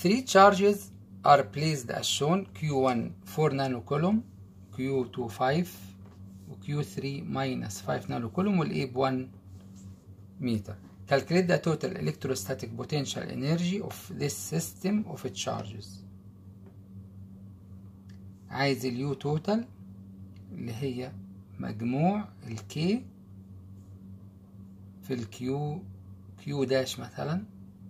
three charges are placed as shown Q1 4 nanocoulomb Q2 5 و Q3 minus 5 nanocoulomb وال A ب 1 meter calculate the total electrostatic potential energy of this system of charges عايز اليو توتال اللي هي مجموع الكي في الكيو كيو داش مثلا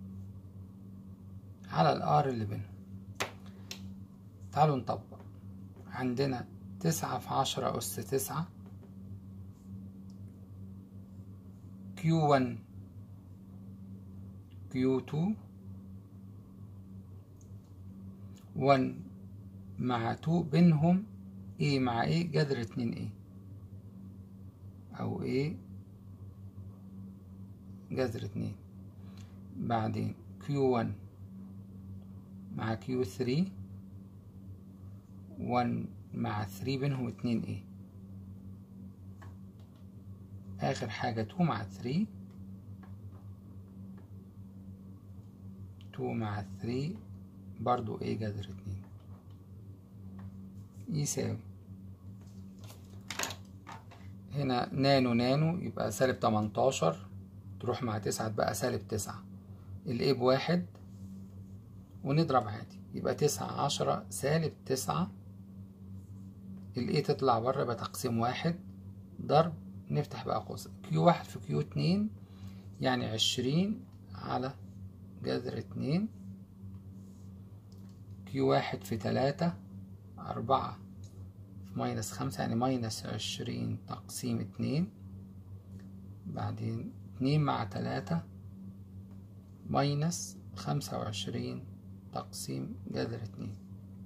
على الار اللي بينهم تعالوا نطبق عندنا تسعة في عشرة أس تسعة كيو ون كيو تو ون مع تو بينهم ايه مع ايه جذر اتنين ايه او ايه جذر اتنين بعدين كيو ون مع كيو ثري ون مع ثري بينهم اتنين ايه اخر حاجة تو مع ثري تو مع ثري برضو ايه جذر اتنين يساوي هنا نانو نانو يبقى سالب تمنتاشر تروح مع تسعة تبقى سالب تسعة الايه بواحد ونضرب عادي يبقى تسعة عشرة سالب تسعة الايه تطلع بره يبقى تقسيم واحد ضرب نفتح بقى قوس كيو واحد في كيو اتنين يعني عشرين على جذر اتنين كيو واحد في تلاتة أربعة في ماينس خمسة يعني ماينس عشرين تقسيم اتنين بعدين اتنين مع تلاتة ماينس خمسة وعشرين تقسيم جذر اتنين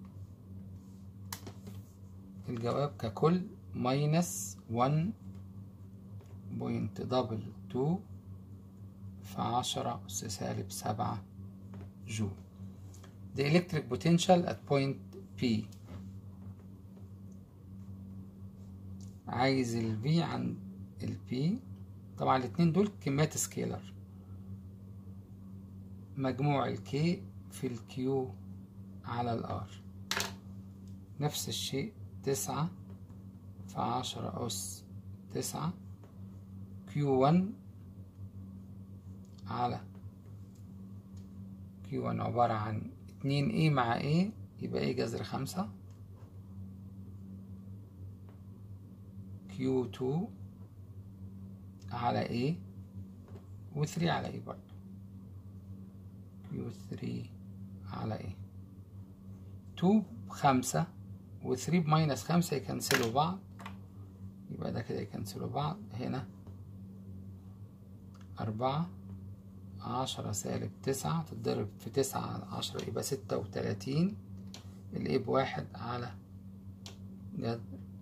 الجواب ككل ماينس ون بوينت دبل تو في عشرة أس سالب سبعة جول The electric potential at point P عايز ال V عند ال P طبعا الاتنين دول كميات سكيلر مجموع ال K في ال Q على ال R نفس الشيء تسعة في عشرة أس تسعة Q1 على Q1 عبارة عن اتنين A مع A يبقى A جذر خمسة Q2 على A و 3 على A برضه Q3 على A 2 بخمسة و 3 بماينس خمسة يكنسلوا بعض يبقى ده كده يكنسلوا بعض هنا أربعة عشرة سالب تسعة تتضرب في تسعة على عشرة يبقى ستة وتلاتين الإيه بواحد على جذر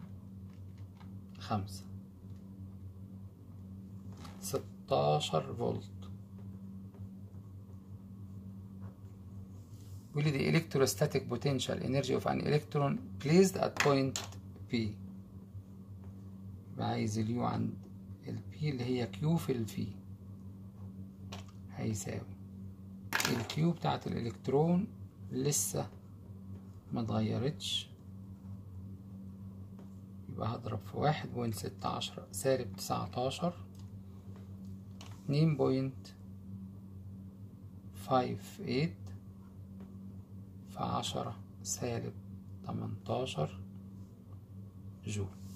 خمسة ستاشر فولت بيقول لي the electrostatic potential energy of an electron placed at point P يبقى عايز اليو عند ال P اللي هي Q في ال V هيساوي الكيو بتاعت الإلكترون لسه ما اتغيرتش يبقى هضرب في واحد بوينت ستة عشرة سالب تسعتاشر اتنين بوينت فايف ايت في عشرة سالب تمنتاشر جول